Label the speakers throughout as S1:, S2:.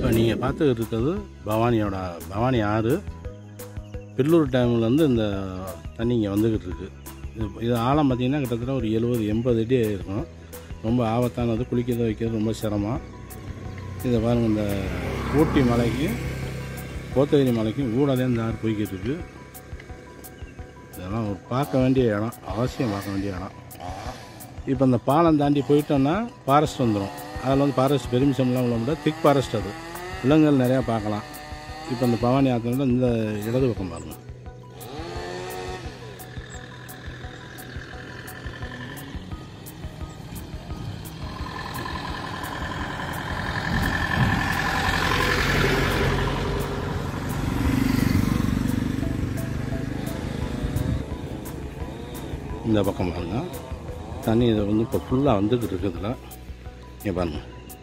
S1: இப்போ நீங்கள் பார்த்துக்கிட்டு இருக்கிறது பவானியோட பவானி ஆறு பில்லூர் டேம்லேருந்து இந்த தண்ணி இங்கே வந்துக்கிட்டு இருக்கு இது இது ஆழம் பார்த்தீங்கன்னா கிட்டத்தட்ட ஒரு எழுபது எண்பது அடி இருக்கும் ரொம்ப ஆபத்தானது குளிக்கிறது வைக்கிறது ரொம்ப சிரமம் இதை பாருங்கள் இந்த ஊட்டி மலைக்கு கோத்தகிரி மலைக்கும் ஊடாலே இந்த ஆறு போய்கிட்டு இருக்கு இதெல்லாம் ஒரு பார்க்க வேண்டிய இடம் அவசியம் பார்க்க வேண்டிய இடம் இப்போ இந்த பாலம் தாண்டி போயிட்டோன்னா ஃபாரஸ்ட் வந்துடும் அதில் வந்து ஃபாரஸ்ட் பெருமிஷம்லாம் உள்ள முடியாது திக் ஃபாரஸ்ட் அது விலங்குகள் நிறையா பார்க்கலாம் இப்போ இந்த பவானி ஆற்றுல இந்த இடது பக்கம் பாருங்கள் இந்த பக்கம் பாருங்க தண்ணி இது வந்து இப்போ ஃபுல்லாக வந்துக்கிட்டு இருக்குதுல இங்கே பாருங்க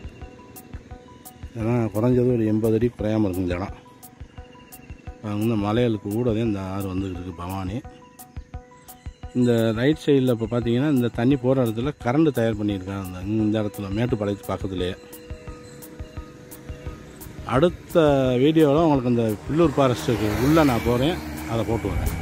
S1: ஏன்னா குறைஞ்சது ஒரு எண்பது அடி குறையாமல் இருக்கும் இந்த இடம் பாருங்க இந்த மலைகளுக்கு ஊடவே இந்த ஆறு வந்துக்கிட்டு இருக்கு பவானி இந்த ரைட் சைடில் இப்போ பார்த்தீங்கன்னா இந்த தண்ணி போகிற இடத்துல கரண்ட் தயார் பண்ணியிருக்காங்க இந்த இந்த இடத்துல மேட்டுப்பாளையத்து பக்கத்துலேயே அடுத்த வீடியோவில் உங்களுக்கு இந்த பில்லூர் ஃபாரஸ்ட்டுக்கு உள்ளே நான் போகிறேன் அதை போட்டு வரேன்